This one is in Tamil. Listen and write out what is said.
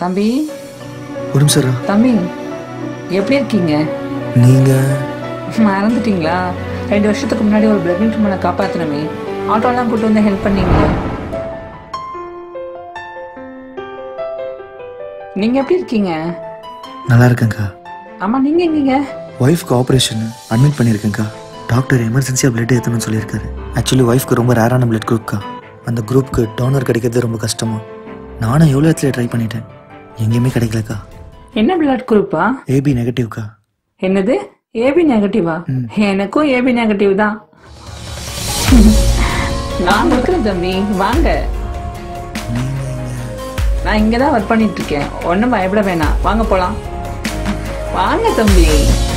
தம்பி ஒரு நிமிஷம் இரு. தம்பி எப்படி இருக்கீங்க நீங்க மறந்துட்டீங்களா ரெண்டு வருஷத்துக்கு முன்னாடி ஒரு பிரெக்னென்ட் உமனை காப்பாத்தினமே ஆட்டோலாம் கூட்டு வந்து ஹெல்ப் பண்ணீங்களே நீங்க எப்படி இருக்கீங்க நல்லா இருக்கேங்க்கா ஆமா நீங்க எங்கீங்க ஒய்ஃப்க்கு ஆப்ரேஷன் அட்மிட் பண்ணியிருக்கேங்க்கா டாக்டர் எமர்ஜென்சியாக பிளட் ஏற்றணும்னு சொல்லியிருக்காரு ஆக்சுவலி ஒய்ஃப்க்கு ரொம்ப ரேரான பிளட் குரூப்க்கா அந்த குரூப்க்கு டோனர் கிடைக்கிறது ரொம்ப கஷ்டமா நானும் எவ்வளோ இடத்துல ட்ரை பண்ணிட்டேன் எங்கேயுமே கிடைக்கலக்கா என்ன பிளட் குரூப்பா ஏபி நெகட்டிவ்க்கா என்னது ஏபி நெகட்டிவா எனக்கும் ஏபி நெகட்டிவ் தான் நான் இருக்கிறேன் தம்பி வாங்க நான் இங்க தான் ஒர்க் பண்ணிட்டு இருக்கேன் ஒன்றும் பயப்பட வேணாம் வாங்க போலாம் வாங்க தம்பி